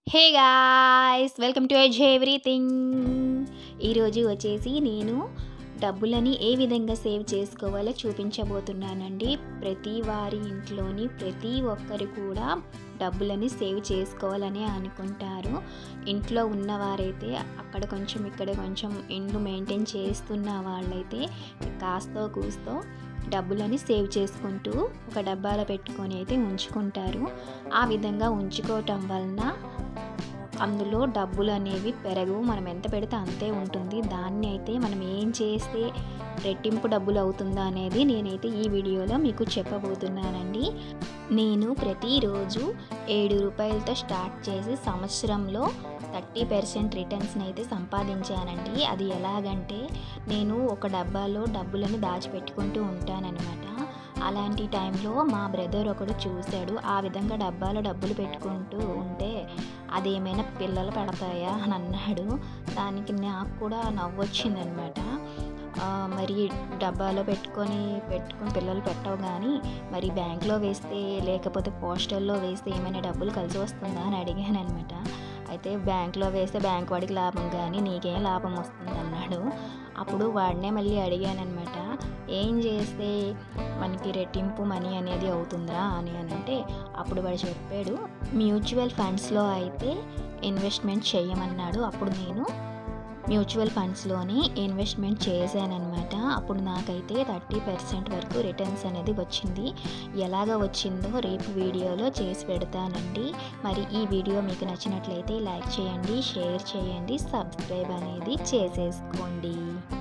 hey guys welcome to ఎజ్ everything ఈరోజు వచ్చేసి నేను డబ్బులని ఏ విధంగా సేవ్ చేసుకోవాలో చూపించబోతున్నానండి ప్రతి వారి ఇంట్లోని ప్రతి ఒక్కరు కూడా డబ్బులని సేవ్ చేసుకోవాలని అనుకుంటారు ఇంట్లో ఉన్నవారైతే అక్కడ కొంచెం ఇక్కడ కొంచెం ఇండ్లు మెయింటైన్ చేస్తున్న వాళ్ళైతే కాస్తో కూస్తో డబ్బులని సేవ్ చేసుకుంటూ ఒక డబ్బాలో పెట్టుకొని అయితే ఉంచుకుంటారు ఆ విధంగా ఉంచుకోవటం వలన అందులో డబ్బులు అనేవి పెరగవు మనం ఎంత పెడితే అంతే ఉంటుంది దాన్ని అయితే మనం ఏం చేస్తే రెట్టింపు డబ్బులు అవుతుందా అనేది నేనైతే ఈ వీడియోలో మీకు చెప్పబోతున్నానండి నేను ప్రతిరోజు ఏడు రూపాయలతో స్టార్ట్ చేసి సంవత్సరంలో థర్టీ పర్సెంట్ రిటర్న్స్ని అయితే సంపాదించానండి అది ఎలాగంటే నేను ఒక డబ్బాలో డబ్బులను దాచిపెట్టుకుంటూ ఉంటానన్నమాట అలాంటి టైంలో మా బ్రదర్ ఒకడు చూశాడు ఆ విధంగా డబ్బాలో డబ్బులు పెట్టుకుంటూ ఉంటే అదేమైనా పిల్లలు పెడతాయా అని అన్నాడు దానికి నాకు కూడా నవ్వు వచ్చిందనమాట మరి డబ్బాలో పెట్టుకొని పెట్టుకొని పిల్లలు పెట్టవు కానీ మరి బ్యాంక్లో వేస్తే లేకపోతే పోస్టల్లో వేస్తే ఏమైనా డబ్బులు కలిసి వస్తుందా అని అడిగాను అనమాట అయితే బ్యాంక్లో వేస్తే బ్యాంక్ వాడికి లాభం కానీ నీకేం లాభం వస్తుంది అన్నాడు అప్పుడు వాడినే మళ్ళీ అడిగానమాట ఏం చేస్తే మనకి రెట్టింపు మనీ అనేది అవుతుందా అని అంటే అప్పుడు వాడు చెప్పాడు మ్యూచువల్ ఫండ్స్లో అయితే ఇన్వెస్ట్మెంట్ చేయమన్నాడు అప్పుడు నేను మ్యూచువల్ ఫండ్స్లోని ఇన్వెస్ట్మెంట్ చేశానమాట అప్పుడు నాకైతే థర్టీ పర్సెంట్ వరకు రిటర్న్స్ అనేది వచ్చింది ఎలాగ వచ్చిందో రేపు వీడియోలో చేసి పెడతానండి మరి ఈ వీడియో మీకు నచ్చినట్లయితే లైక్ చేయండి షేర్ చేయండి సబ్స్క్రైబ్ అనేది చేసేసుకోండి